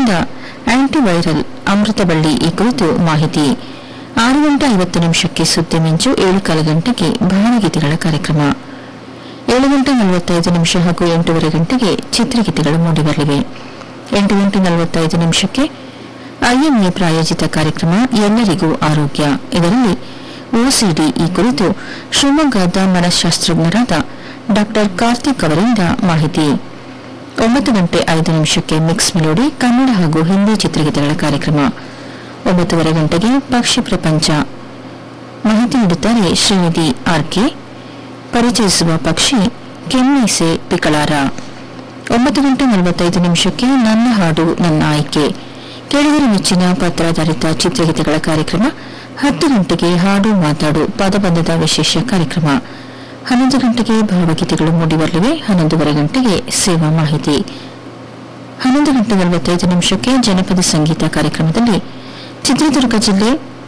ಅವರಿಂದ ಆಂಟಿವೈರಲ್ ಅಮೃತಬಳ್ಳಿ ಈ ಕುರಿತು ಮಾಹಿತಿ ಆರು ಗಂಟೆ ಐವತ್ತು ನಿಮಿಷಕ್ಕೆ ಸುದ್ದಿ ಮಿಂಚು ಏಳು ಕಾಲ ಗಂಟೆಗೆ ಭಾವಗೀತೆಗಳ ಕಾರ್ಯಕ್ರಮ ಏಳು ಗಂಟೆ ನಲವತ್ತೈದು ನಿಮಿಷ ಹಾಗೂ ಎಂಟೂವರೆ ಗಂಟೆಗೆ ಚಿತ್ರಗೀತೆಗಳು ಮೂಡಿಬರಲಿವೆ ಎಂಟು ಗಂಟೆ ನಲವತ್ತೈದು ನಿಮಿಷಕ್ಕೆ ಐಎಂಎ ಪ್ರಾಯೋಜಿತ ಕಾರ್ಯಕ್ರಮ ಎಲ್ಲರಿಗೂ ಆರೋಗ್ಯ ಇದರಲ್ಲಿ ಓಸಿಡಿ ಈ ಕುರಿತು ಶಿವಮೊಗ್ಗದ ಮನಃಶಾಸ್ತ್ರಜ್ಞರಾದ ಡಾಕ್ಟರ್ ಕಾರ್ತಿಕ್ ಅವರಿಂದ ಮಾಹಿತಿ ಒಂಬತ್ತು ಗಂಟೆ ಐದು ನಿಮಿಷಕ್ಕೆ ಮಿಕ್ಸ್ ಮೆಲೋಡಿ ಕನ್ನಡ ಹಾಗೂ ಹಿಂದಿ ಚಿತ್ರಗೀತೆಗಳ ಕಾರ್ಯಕ್ರಮ ಒಂಬತ್ತುವರೆ ಗಂಟೆಗೆ ಪಕ್ಷಿ ಪ್ರಪಂಚ ಮಾಹಿತಿ ನೀಡುತ್ತಾರೆ ಶ್ರೀನಿಧಿ ಆರ್ಕೆ ಪರಿಚಯಿಸುವ ಪಕ್ಷಿ ಕೆಮ್ಮೀಸೆ ಪಿಕಳಾರ ಒಂಬತ್ತು ಗಂಟೆ ನಲವತ್ತೈದು ನಿಮಿಷಕ್ಕೆ ನನ್ನ ಹಾಡು ನನ್ನ ಆಯ್ಕೆ ಕೆಳಗರ ಮೆಚ್ಚಿನ ಪತ್ರಾಧಾರಿತ ಚಿತ್ರಗೀತೆಗಳ ಕಾರ್ಯಕ್ರಮ ಹತ್ತು ಗಂಟೆಗೆ ಹಾಡು ಮಾತಾಡು ಪದಬಂಧದ ವಿಶೇಷ ಕಾರ್ಯಕ್ರಮ ಹನ್ನೊಂದು ಗಂಟೆಗೆ ಭಾವಗೀತೆಗಳು ಮೂಡಿಬರಲಿವೆ ಹನ್ನೊಂದೂವರೆ ಗಂಟೆಗೆ ಸೇವಾ ಮಾಹಿತಿ ಹನ್ನೊಂದು ಗಂಟೆ ನಲವತ್ತೈದು ನಿಮಿಷಕ್ಕೆ ಜನಪದ ಸಂಗೀತ ಕಾರ್ಯಕ್ರಮದಲ್ಲಿ ಚಿತ್ರದುರ್ಗ ಜಿಲ್ಲೆ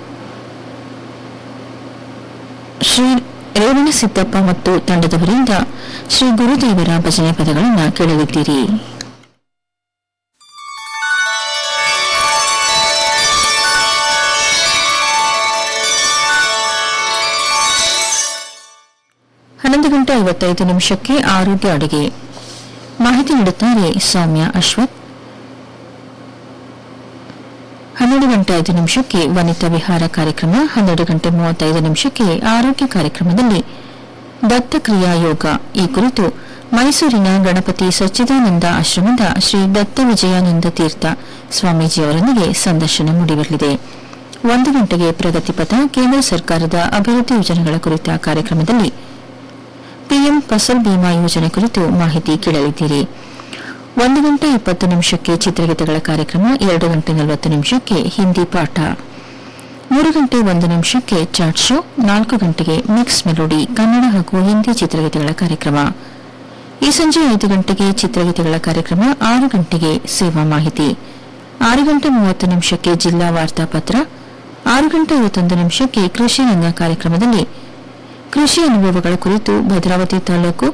ಶ್ರೀ ರೇವಣಸಿದ್ದಪ್ಪ ಮತ್ತು ತಂಡದವರಿಂದ ಶ್ರೀ ಗುರುದೇವರ ಭಜನೆ ಪದಗಳನ್ನು ಕೇಳಲಿದ್ದೀರಿ ಹನ್ನೊಂದು ಗಂಟೆ ಐವತ್ತೈದು ನಿಮಿಷಕ್ಕೆ ಆರೋಗ್ಯ ಅಡುಗೆ ಮಾಹಿತಿ ನೀಡುತ್ತಾರೆ ಸೌಮ್ಯ ಅಶ್ವಥ್ ಹನ್ನೆರಡು ಗಂಟೆ ಐದು ನಿಮಿಷಕ್ಕೆ ವನಿತಾ ವಿಹಾರ ಕಾರ್ಯಕ್ರಮ ಹನ್ನೆರಡು ಗಂಟೆ ಮೂವತ್ತೈದು ನಿಮಿಷಕ್ಕೆ ಆರೋಗ್ಯ ಕಾರ್ಯಕ್ರಮದಲ್ಲಿ ದತ್ತಕ್ರಿಯಾ ಯೋಗ ಈ ಕುರಿತು ಮೈಸೂರಿನ ಗಣಪತಿ ಸಚ್ಚಿದಾನಂದ ಆಶ್ರಮದ ಶ್ರೀ ದತ್ತ ವಿಜಯಾನಂದ ತೀರ್ಥ ಸ್ವಾಮೀಜಿಯವರೊಂದಿಗೆ ಸಂದರ್ಶನ ಮೂಡಿಬರಲಿದೆ ಒಂದು ಗಂಟೆಗೆ ಪ್ರಗತಿಪಥ ಕೇಂದ್ರ ಸರ್ಕಾರದ ಅಭಿವೃದ್ಧಿ ಯೋಜನೆಗಳ ಕುರಿತ ಕಾರ್ಯಕ್ರಮದಲ್ಲಿ ಪಿಎಂ ಫಸಲ್ ಬಿಮಾ ಯೋಜನೆ ಕುರಿತು ಮಾಹಿತಿ ಕೇಳಲಿದ್ದೀರಿ ಒಂದು ಗಂಟೆ ಇಪ್ಪತ್ತು ನಿಮಿಷಕ್ಕೆ ಚಿತ್ರಗೀತೆಗಳ ಕಾರ್ಯಕ್ರಮ ಎರಡು ಗಂಟೆ ನಲವತ್ತು ನಿಮಿಷಕ್ಕೆ ಹಿಂದಿ ಪಾಠ ಮೂರು ಗಂಟೆ ಒಂದು ನಿಮಿಷಕ್ಕೆ ಚಾಟ್ ಶೋ ನಾಲ್ಕು ಗಂಟೆಗೆ ಮಿಕ್ಸ್ ಮೆಲೋಡಿ ಕನ್ನಡ ಹಾಗೂ ಹಿಂದಿ ಚಿತ್ರಗೀತೆಗಳ ಕಾರ್ಯಕ್ರಮ ಈ ಸಂಜೆ ಐದು ಗಂಟೆಗೆ ಚಿತ್ರಗೀತೆಗಳ ಕಾರ್ಯಕ್ರಮ ಆರು ಗಂಟೆಗೆ ಸೇವಾ ಮಾಹಿತಿ ಆರು ಗಂಟೆ ಮೂವತ್ತು ನಿಮಿಷಕ್ಕೆ ಜಿಲ್ಲಾ ವಾರ್ತಾಪತ್ರ ಆರು ಗಂಟೆ ಐವತ್ತೊಂದು ನಿಮಿಷಕ್ಕೆ ಕೃಷಿ ರಂಗ ಕಾರ್ಯಕ್ರಮದಲ್ಲಿ ಕೃಷಿ ಅನುಭವಗಳ ಕುರಿತು ಭದ್ರಾವತಿ ತಾಲೂಕು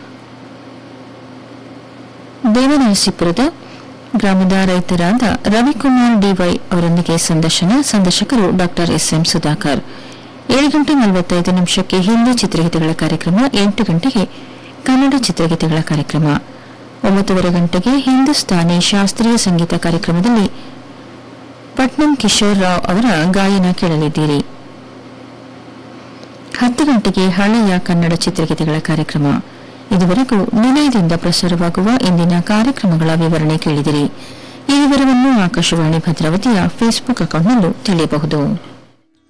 ದೇವನರಸೀಪುರದ ಗ್ರಾಮದ ರೈತರಾದ ರವಿಕುಮಾರ್ ಡಿವೈ ಅವರೊಂದಿಗೆ ಸಂದರ್ಶನ ಸಂದರ್ಶಕರು ಡಾಕ್ಟರ್ ಎಸ್ಎಂ ಸುಧಾಕರ್ ಏಳು ಗಂಟೆ ನಲವತ್ತೈದು ನಿಮಿಷಕ್ಕೆ ಹಿಂದಿ ಚಿತ್ರಗೀತೆಗಳ ಕಾರ್ಯಕ್ರಮ ಎಂಟು ಗಂಟೆಗೆ ಕನ್ನಡ ಚಿತ್ರಗೀತೆಗಳ ಕಾರ್ಯಕ್ರಮ ಒಂಬತ್ತುವರೆ ಗಂಟೆಗೆ ಹಿಂದೂಸ್ತಾನಿ ಶಾಸ್ತ್ರೀಯ ಸಂಗೀತ ಕಾರ್ಯಕ್ರಮದಲ್ಲಿ ಪಟ್ನಂ ಕಿಶೋರ್ ರಾವ್ ಅವರ ಗಾಯನ ಕೇಳಲಿದ್ದೀರಿ ಹತ್ತು ಗಂಟೆಗೆ ಹಳೆಯ ಕನ್ನಡ ಚಿತ್ರಗೀತೆಗಳ ಕಾರ್ಯಕ್ರಮ ಇದುವರೆಗೂ ನಿಲಯದಿಂದ ಪ್ರಸಾರವಾಗುವ ಇಂದಿನ ಕಾರ್ಯಕ್ರಮಗಳ ವಿವರಣೆ ಕೇಳಿದಿರಿ ಈ ವಿವರವನ್ನು ಆಕಾಶವಾಣಿ ಭದ್ರಾವತಿಯ ಫೇಸ್ಬುಕ್ ಅಕೌಂಟ್ನಲ್ಲೂ ತಿಳಿಯಬಹುದು